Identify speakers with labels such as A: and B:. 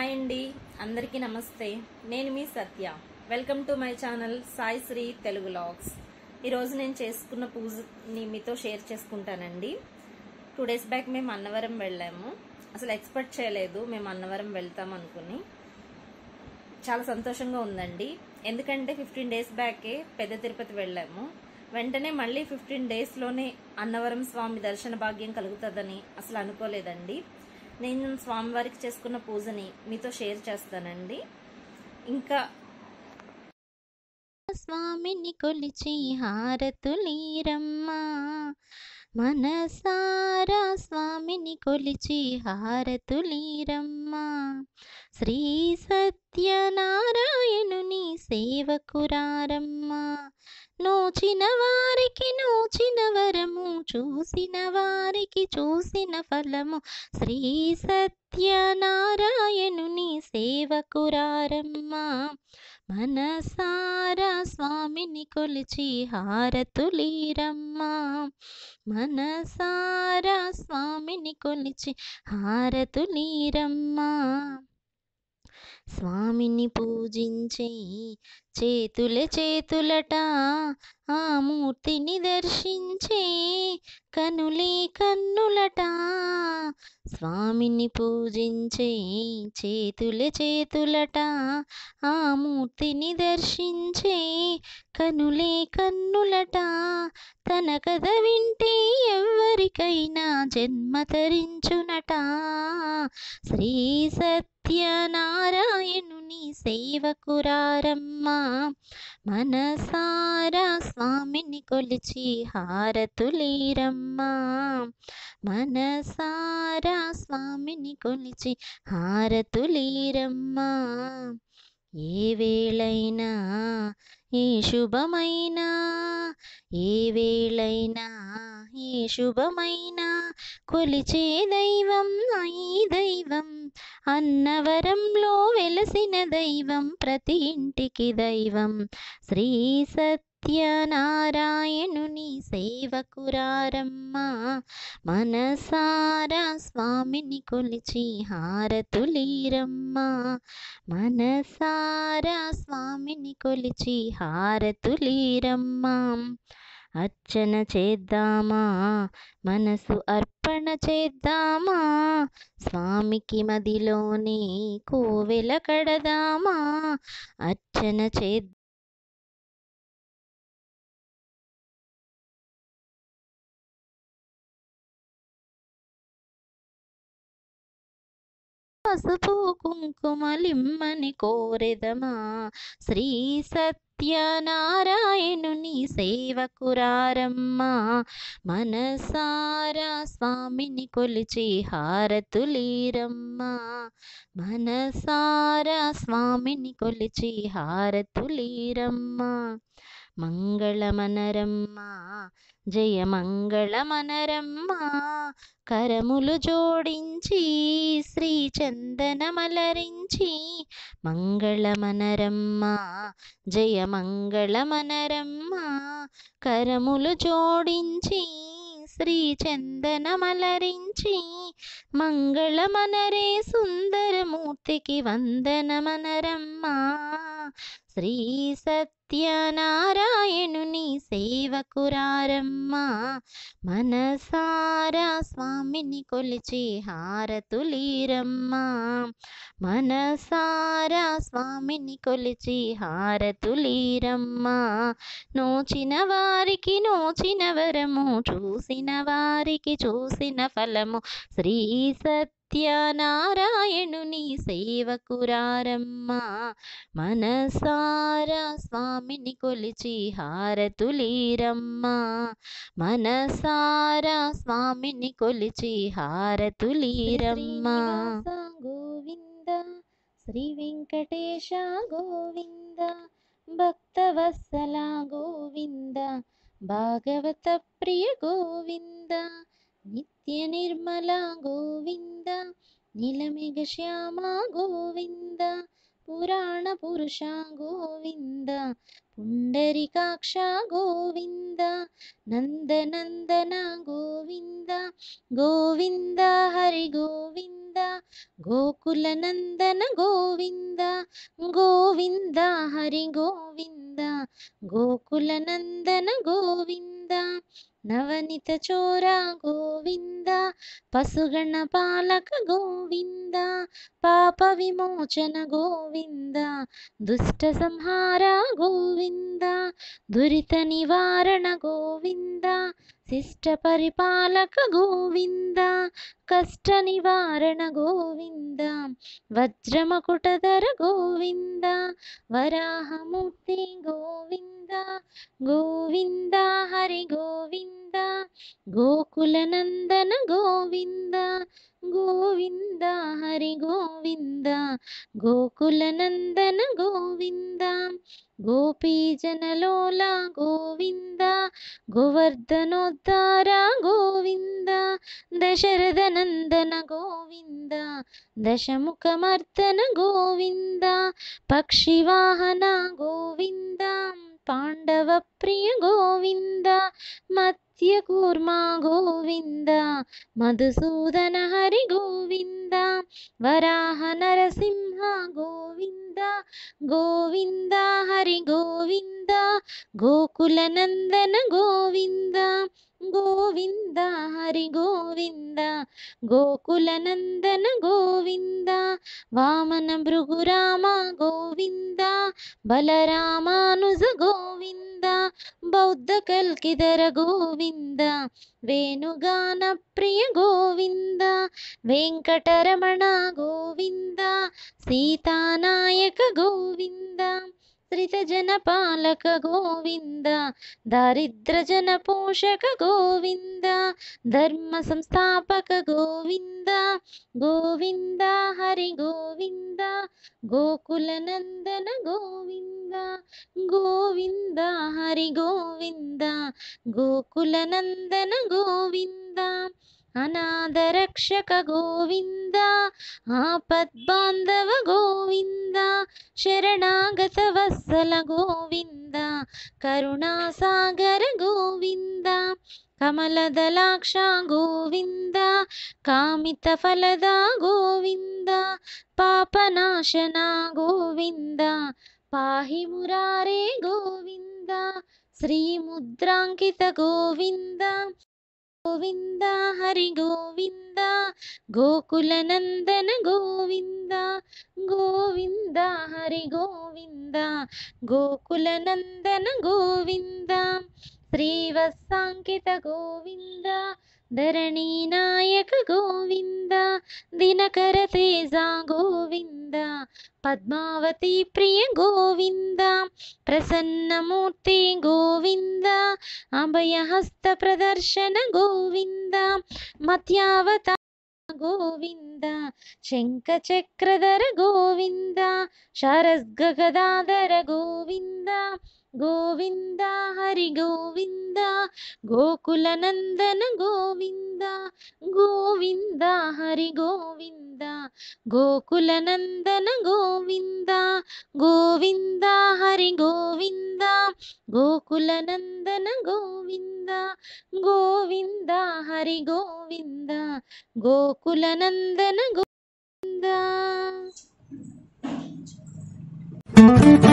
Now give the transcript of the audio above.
A: hi అండి అందరికీ నమస్తే నేను మీ Satya welcome to my channel Sai Sri Telugu vlogs ఈరోజు నేను చేసుకున్న పూజని మీతో షేర్ చేసుకుంటానండి టూ డేస్ బ్యాక్ మేము అన్నవరం వెళ్ళాము అసలు ఎక్స్పెక్ట్ చేయలేదు మేము అన్నవరం వెళ్తాం అనుకుని చాలా సంతోషంగా ఉందండి ఎందుకంటే ఫిఫ్టీన్ డేస్ బ్యాకే పెద్ద తిరుపతి వెళ్ళాము వెంటనే మళ్ళీ ఫిఫ్టీన్ డేస్లోనే అన్నవరం స్వామి దర్శన భాగ్యం కలుగుతుందని అసలు అనుకోలేదండి నేను స్వామివారికి చేసుకున్న పూజని మీతో షేర్ చేస్తానండి ఇంకా
B: స్వామిని కొలిచి హారతులీరమ్మా మనసారా స్వామిని కొలిచి హారతులీరమ్మా శ్రీ సత్యనారాయణుని సేవకురారమ్మా నోచిన వారికి నోచిన వరము చూసిన వారికి చూసిన ఫలము శ్రీ సత్యనారాయణుని సేవకురారమ్మా మనసారా స్వామిని కొలిచి హారతులీరమ్మా మనసారా స్వామిని కొలిచి హారతులీరమ్మా స్వామిని పూజించే చేతుల చేతులట ఆ మూర్తిని దర్శించే కనులే కన్నులట స్వామిని పూజించే చేతుల చేతులట ఆ మూర్తిని దర్శించే కనులే కన్నులట తన కథ వింటే ఎవరికైనా జన్మ తరించునట శ్రీ సత్యనారాయణుని సేవకురారమ్మా మనసారా స్వామిని కొలిచి హారతులీరమ్మా మనసారా స్వామిని కొలిచి హారతులీరమ్మా ఏ వేళైనా ఏ శుభమైనా ఏ వేళైనా ఏ శుభమైనా కొలిచే దైవం ఈ దైవం అన్నవరంలో వెలసిన దైవం ప్రతి ఇంటికి దైవం శ్రీ సత్యనారాయణుని సేవకురారమ్మా మనసారా స్వామిని కొలిచి హారతులీరమ్మా మనసారా స్వామిని కొలిచి హారతులీరమ్మా అర్చన చేద్దామా మనసు అర్పణ చేద్దామా స్వామికి మదిలోనే కోవెల కడదామా అర్చన చేద్దామా పసుపు కుంకుమలిమ్మని కోరెదమా శ్రీ సత్యనారాయణుని సేవకురారమ్మా మనసారా స్వామిని కొలిచి హారతులీరమ్మా మనసారా స్వామిని కొలిచి హారతులీరమ్మా మంగళమనరమ్మా జయ మంగళమనరమ్మా కరములు జోడించి శ్రీ చందనమలరించి మంగళమనరమ్మా జయ మంగళమనరమ్మా కరములు జోడించి శ్రీ చందనమలరించి మంగళమనరే సుందరమూర్తికి వందనమనరమ్మా శ్రీ సత్యనారాయణుని సేవకురారమ్మా మనసారా స్వామిని కొలిచి హారతులీరమ్మా మనసారా స్వామిని కొలిచి హారతులీరమ్మా నోచిన వారికి నోచిన వరము చూసిన వారికి చూసిన ఫలము శ్రీ సత్యనారాయణుని సేవకురారమ్మా మనసారా స్వామిని కొలిచి హారతులీరమ్మా మనసారా స్వామిని కొలిచి హారతులీరమ్మా గోవింద శ్రీ వెంకటేశ గోవింద భక్తవత్సల గోవింద భాగవత ప్రియ గోవింద నిత్య నిర్మల గోవింద నీలమేఘ శ్యామ గోవింద పురాణ పురుష గోవింద పుండరికాక్ష గోవింద నందనందన గోవింద గోవింద హరి గోవింద గోకుల నందన గోవింద గోవింద హరి గోవింద గోకుల నందన గోవింద నవనిత చోర గోవింద పసుగణ పాలక గోవింద పాప విమోచన గోవింద దుష్ట సంహార గోవింద దురిత నివారణ గోవింద శిష్ట పరిపాలక గోవింద కష్ట నివారణ గోవింద వజ్రమకుటధర గోవింద వరాహమూర్తి గోవింద గోవింద హరి గోవింద గోకుల నందన గోవింద గోవింద హరి గోవింద గోకుల నందన గోవింద గోపీజనలోల గోవింద గోవర్ధనోద్ధార గోవింద దశరథ నందన గోవింద దశముఖమర్దన గోవింద పక్షివాహన గోవింద పాండవ ప్రియ గోవింద మత్య కూర్మ గోవింద మధుసూదన హరి గోవింద వరాహ నరసింహ గోవింద గోవింద హరి గోవింద గోకుల నందన గోవింద గోవింద హరి గోవింద గోకుల నందన గోవింద వామన భృగురామ గోవింద బలరామానుజ గోవింద బౌద్ధ కల్కిదర గోవింద వేణుగాన ప్రియ గోవింద వెంకటరమణ గోవింద సీతానాయక గోవింద శ్రిత జన పాలక గోవింద దారిద్ర జన పోషక గోవింద ధర్మ సంస్థాపక గోవింద గోవింద హరి గోవింద గోకుల నందన గోవింద గోవింద హరి గోవింద గోకుల నందన గోవింద అనాథ రక్షక గోవింద ఆపద్బాంధవ గోవింద శరణాగత వత్సల గోవింద కరుణాసాగర గోవింద కమలదలాక్ష గోవింద కామిత ఫలద గోవింద పాపనాశన గోవింద పాహి మురారే గోవింద శ్రీముద్రాంకిత గోవింద గోవింద హరి గోవింద గోకుల నందన గోవింద గోవింద హరి గోవింద గోకుల నందన గోవింద శ్రీవత్సాంకిత గోవింద ధరణీ నాయక గోవింద దినకర తేజ గోవింద పద్మావతి ప్రియ గోవింద ప్రసన్నమూర్తి గోవింద అభయహస్త ప్రదర్శన గోవింద మత్యావత గోవింద శంఖ చక్రధర గోవింద శరస్గదాధర గోవింద గోవింద హరి గోవింద గోకుల నందన గోవింద గోవింద హరి గోవింద గోకుల నందన గోవింద గోవింద హరి గోవింద గోకుల నందన గోవింద గోవింద హరి గోవింద గోకుల నందన గోవింద